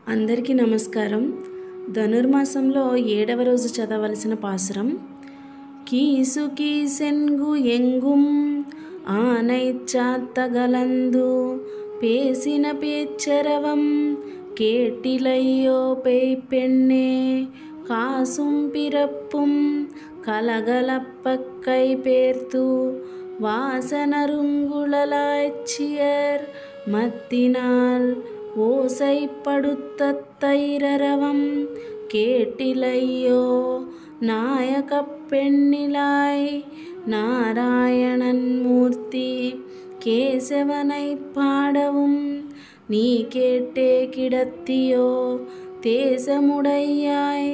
అందరికీ నమస్కారం ధనుర్మాసంలో ఏడవ రోజు చదవలసిన పాసురం కీసు కీసెన్గు ఎంగుం ఆనైచ్చాత్తగలందు పేసిన పేచ్చరవం కేటిలయ్యో పేய் பெண்ணே காசும் பிறப்பும் கலகலப்பக்கை பேர்த்து வாசனருங்குழலாய்ச்சியர் மத்தினால் ஓசைப்படுத்தத்தைரரவம் கேட்டிலையோ நாயகப் பெண்ணிலாய் நாராயணன் மூர்த்தி கேசவனை பாடவும் நீ கேட்டே கிடத்தியோ தேசముడయ్యాయ్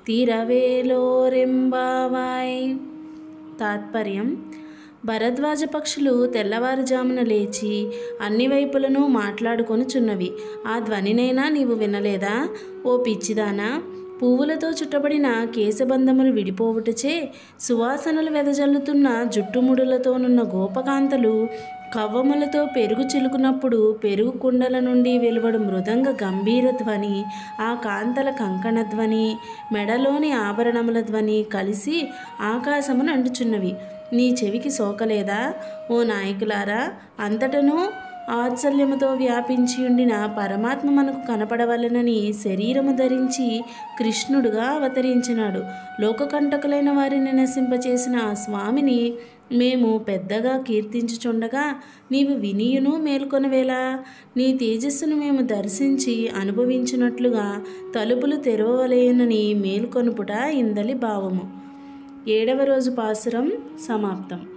తిరవేలోరెంబావాయ్ తాత్పర్యం భరద్వాజ పక్షులు తెల్లవారుజామున లేచి అన్ని వైపులను మాట్లాడుకొనుచున్నవి ఆ ధ్వనినైనా నీవు వినలేదా ఓ పిచ్చిదానా పువ్వులతో చుట్టబడిన కేశబంధములు విడిపోవుటచే సువాసనలు వెదజల్లుతున్న జుట్టుముడులతోనున్న గోపకాంతలు కవ్వములతో పెరుగు చిలుకున్నప్పుడు పెరుగు కుండల నుండి వెలువడు మృదంగ గంభీర ధ్వని ఆ కాంతల కంకణ ధ్వని మెడలోని ఆభరణముల ధ్వని కలిసి ఆకాశమును అంటుచున్నవి నీ చెవికి సోకలేదా ఓ నాయకులారా అంతటను ఆత్సల్యముతో వ్యాపించి ఉండిన పరమాత్మ మనకు కనపడవలనని శరీరము ధరించి కృష్ణుడుగా అవతరించినాడు లోకకంటకులైన వారిని నశింపచేసిన ఆ స్వామిని మేము పెద్దగా కీర్తించుచుండగా నీవు వినియును మేల్కొనవేలా నీ తేజస్సును మేము దర్శించి అనుభవించినట్లుగా తలుపులు తెరవలేనని మేల్కొనుపుట ఇందలి భావము ఏడవ రోజు పాసురం సమాప్తం